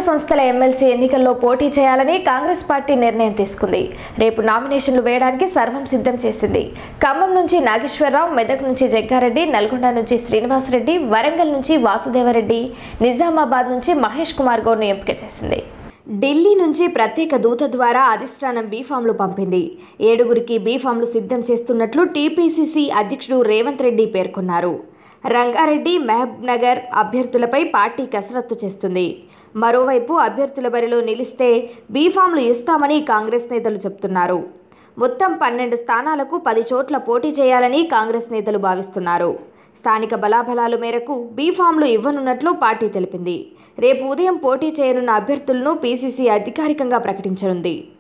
సంస్థల ఎమ్మెల్సీ ఎన్నికల్లో పోటీ చేయాలని కాంగ్రెస్ పార్టీ నిర్ణయం తీసుకుంది రేపు నామినేషన్లు వేయడానికి సర్వం సిద్ధం చేసింది ఖమ్మం నుంచి నాగేశ్వరరావు మెదక్ నుంచి జగ్గారెడ్డి నల్గొండ నుంచి శ్రీనివాసరెడ్డి వరంగల్ నుంచి వాసుదేవరెడ్డి నిజామాబాద్ నుంచి మహేష్ కుమార్ గౌడ్ను ఎంపిక చేసింది ఢిల్లీ నుంచి ప్రత్యేక దూత ద్వారా అధిష్టానం బీఫామ్లు పంపింది ఏడుగురికి బీఫామ్లు సిద్ధం చేస్తున్నట్లు టీపీసీసీ అధ్యక్షుడు రేవంత్ రెడ్డి పేర్కొన్నారు రంగారెడ్డి మహబ్ నగర్ అభ్యర్థులపై పార్టీ కసరత్తు చేస్తుంది మరోవైపు అభ్యర్థుల బరిలో నిలిస్తే బీఫామ్లు ఇస్తామని కాంగ్రెస్ నేతలు చెబుతున్నారు మొత్తం పన్నెండు స్థానాలకు పది చోట్ల పోటీ చేయాలని కాంగ్రెస్ నేతలు భావిస్తున్నారు స్థానిక బలాబలాల మేరకు బీఫామ్లు ఇవ్వనున్నట్లు పార్టీ తెలిపింది రేపు ఉదయం పోటీ చేయనున్న అభ్యర్థులను పీసీసీ అధికారికంగా ప్రకటించనుంది